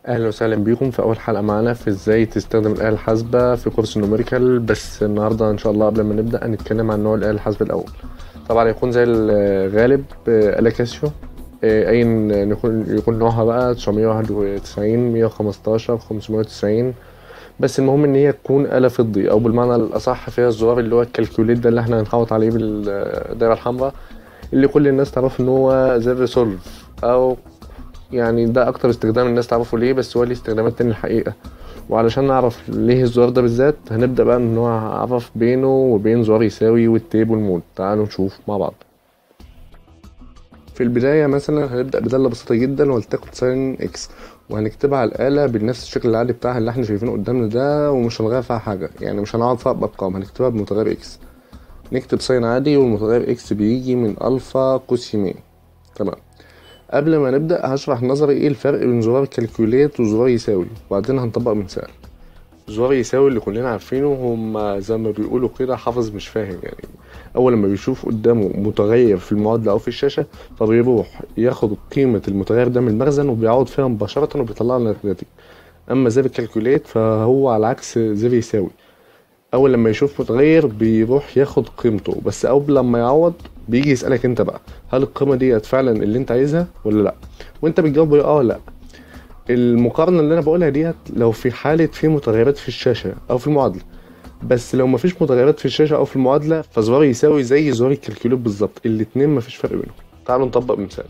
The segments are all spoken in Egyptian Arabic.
اهلا وسهلا بيكم في اول حلقه معانا في ازاي تستخدم الاله الحاسبه في كورس النوميريكال بس النهارده ان شاء الله قبل ما نبدا هنتكلم عن نوع الاله الحاسبه الاول طبعا يكون زي الغالب آه، اله كاسيو آه، اي يكون يكون نوعها بقى 991 115 590 بس المهم ان هي تكون آلة فضي او بالمعنى الاصح فيها الزرار اللي هو الكالكوليت ده اللي احنا هنحوط عليه بالدايره الحمراء اللي كل الناس تعرف ان هو زر سولف او يعني ده اكتر استخدام الناس تعرفه ليه بس هو ليه استخدامات تانية الحقيقة وعلشان نعرف ليه الزرار ده بالذات هنبدأ بقى ان هو هعرف بينه وبين زرار يساوي والتيب والمود تعالوا نشوف مع بعض في البداية مثلا هنبدأ بدالة بسيطة جدا ولتكن ساين اكس وهنكتبها على الآلة بنفس الشكل العادي بتاعها اللي احنا شايفينه قدامنا ده ومش هنغير فيها حاجة يعني مش هنقعد فيها بأرقام هنكتبها بمتغير اكس نكتب ساين عادي والمتغير اكس بيجي من ألفا قوس يمين تمام قبل ما نبدأ هشرح نظري ايه الفرق بين زرار كالكوليت وزرار يساوي وبعدين هنطبق مثال زرار يساوي اللي كلنا عارفينه هم زي ما بيقولوا كده حافظ مش فاهم يعني اول لما بيشوف قدامه متغير في المعادله او في الشاشه فبيروح ياخد قيمه المتغير ده من المخزن وبيعوض فيها مباشره وبيطلع لنا الناتج اما زر كالكوليت فهو على عكس زر يساوي اول لما يشوف متغير بيروح ياخد قيمته بس اول لما يعوض بيجي يسالك انت بقى هل القيمه ديت فعلا اللي انت عايزها ولا لا وانت بتجاوب اه ولا لا المقارنه اللي انا بقولها ديت لو في حاله في متغيرات في الشاشه او في المعادله بس لو مفيش متغيرات في الشاشه او في المعادله فزرار يساوي زي زرار الكالكوليت بالظبط الاتنين مفيش فرق بينهم تعالوا نطبق بمثال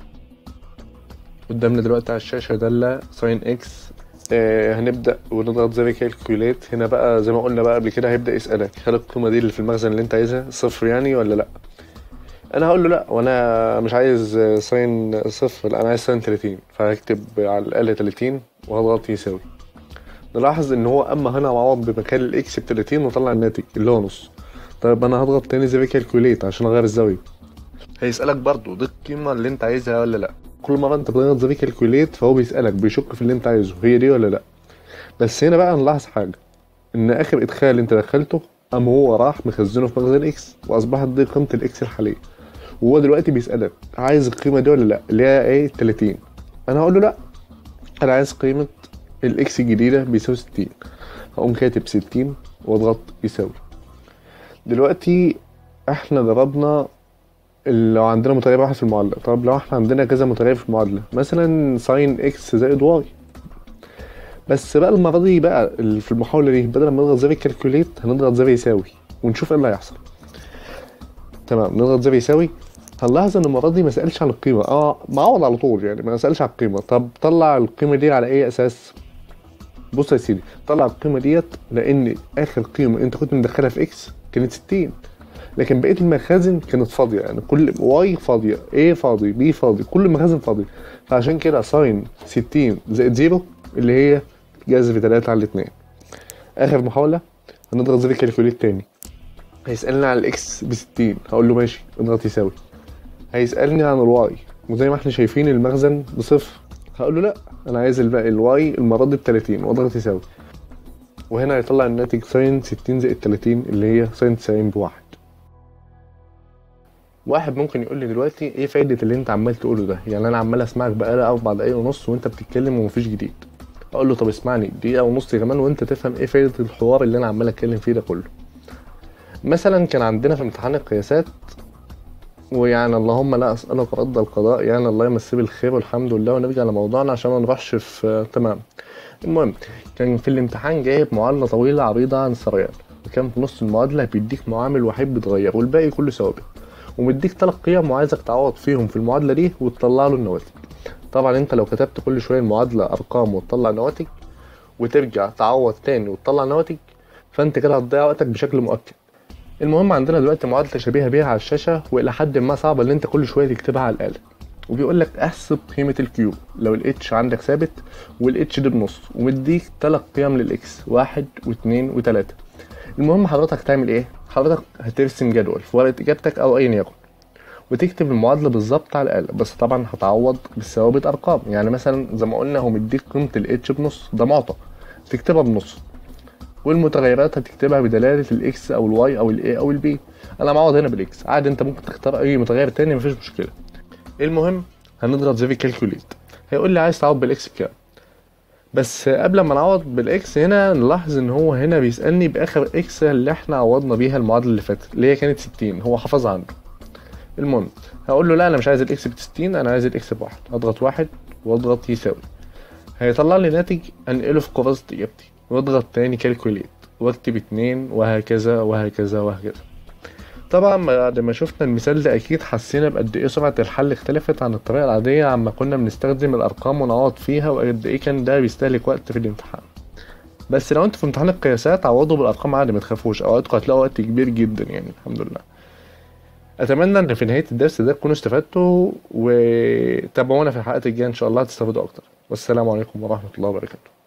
قدامنا دلوقتي على الشاشه داله ساين اكس آه هنبدا ونضغط زر كالكوليت هنا بقى زي ما قلنا بقى قبل كده هيبدا يسالك هل القيمه دي اللي في المخزن اللي انت عايزها صفر يعني ولا لا انا هقول له لا وانا مش عايز ساين صفر لا انا عايز ساين 30 فهكتب على الاقل 30 وهضغط يساوي نلاحظ ان هو اما هنا معوض بمكان الاكس ب 30 وطلع الناتج اللي هو نص طيب انا هضغط تاني زي كالكوليت عشان اغير الزاويه هيسالك برضو دي القيمه اللي انت عايزها ولا لا كل مره انت بتضغط زي كالكوليت فهو بيسالك بيشك في اللي انت عايزه هي دي ولا لا بس هنا بقى نلاحظ حاجه ان اخر ادخال انت دخلته قام هو راح مخزنه في مخزن اكس واصبحت دي قيمه الاكس الحاليه وهو دلوقتي بيسالك عايز القيمه دي ولا لا اللي هي ايه 30 انا هقول له لا انا عايز قيمه الاكس الجديده بيساوي 60 هقوم كاتب 60 واضغط يساوي دلوقتي احنا ضربنا لو عندنا متغير واحد في المعادله طب لو احنا عندنا كذا متغير في المعادله مثلا ساين اكس زائد واي بس بقى المره دي بقى في المحاوله دي بدل ما نضغط زر الكالكوليت هنضغط زر يساوي ونشوف ايه اللي هيحصل تمام نضغط زر يساوي هنلاحظ ان المره دي ما سالش عن القيمه اه معوض على طول يعني ما سالش عن القيمه طب طلع القيمه دي على اي اساس بص يا سيدي طلع القيمه ديت لان اخر قيمه انت كنت مدخلها في اكس كانت 60 لكن بقيه المخازن كانت فاضيه يعني كل واي فاضيه ايه فاضي بي فاضي كل المخازن فاضيه فعشان كده ساين 60 زائد زيرو اللي هي جذر 3 على 2 اخر محاوله هنضغط زر كالكوليت تاني هيسالني على الاكس ب 60 هقول له ماشي اضغط يساوي هيسالني عن الواي وزي ما احنا شايفين المخزن بصفر هقول له لا انا عايز الباقي الواي المره دي ب 30 واضغط يساوي وهنا هيطلع الناتج ساين 60 زائد 30 اللي هي ساين 90 بواحد واحد ممكن يقول لي دلوقتي ايه فايده اللي انت عمال تقوله ده يعني انا عمال اسمعك بقالي اربع دقايق ونص وانت بتتكلم ومفيش جديد اقول له طب اسمعني دقيقه ونص كمان وانت تفهم ايه فايده الحوار اللي انا عمال اتكلم فيه ده كله مثلا كان عندنا في امتحان القياسات ويعني اللهم لا اسالك رد القضاء يعني الله يمسيه بالخير والحمد لله ونرجع لموضوعنا عشان ما نروحش في تمام المهم كان في الامتحان جايب معادله طويله عريضه عن السريان وكان في نص المعادله بيديك معامل وحيد بيتغير والباقي كله ثوابت ومديك ثلاث قيم وعايزك تعوض فيهم في المعادله دي وتطلع له النواتج طبعا انت لو كتبت كل شويه المعادله ارقام وتطلع نواتج وترجع تعوض تاني وتطلع نواتج فانت كده هتضيع وقتك بشكل مؤكد المهم عندنا دلوقتي معادله شبيهه بيها على الشاشه والى حد ما صعبه اللي انت كل شويه تكتبها على الاله وبيقول لك احسب قيمه الكيو لو الاتش عندك ثابت والاتش دي بنص ومديك ثلاث قيم للاكس واحد واثنين وثلاثه المهم حضرتك تعمل ايه حضرتك هترسم جدول في ورقه اجابتك او ايا يكن وتكتب المعادله بالظبط على الاله بس طبعا هتعوض بالثوابت ارقام يعني مثلا زي ما قلنا هو مديك قيمه الاتش بنص ده معطى تكتبها بنص والمتغيرات هتكتبها بدلاله الاكس او الواي او الاي او البي انا معوض هنا بالاكس عادي انت ممكن تختار اي متغير تاني مفيش مشكله المهم هنضغط زي كالكوليت هيقول لي عايز تعوض بالاكس بكام بس قبل ما نعوض بالاكس هنا نلاحظ ان هو هنا بيسالني باخر اكس اللي احنا عوضنا بيها المعادله اللي فاتت اللي هي كانت 60 هو حافظها عنده المهم هقول له لا انا مش عايز الاكس ب 60 انا عايز الاكس بواحد اضغط واحد واضغط يساوي هيطلع لي ناتج انقله في كراسة اجابتي واضغط تاني كالكوليت واكتب اتنين وهكذا وهكذا وهكذا طبعا بعد ما شفنا المثال ده اكيد حسينا بقد ايه سرعة الحل اختلفت عن الطريقة العادية عما كنا بنستخدم الارقام ونعوض فيها وقد ايه كان ده بيستهلك وقت في الامتحان بس لو انتوا في امتحان القياسات عوضوا بالارقام عادي ما تخافوش اوقاتكم هتلاقوا وقت كبير جدا يعني الحمد لله اتمنى ان في نهايه الدرس ده تكونوا استفدتوا وتابعونا في الحلقات الجايه ان شاء الله هتستفادوا اكتر والسلام عليكم ورحمه الله وبركاته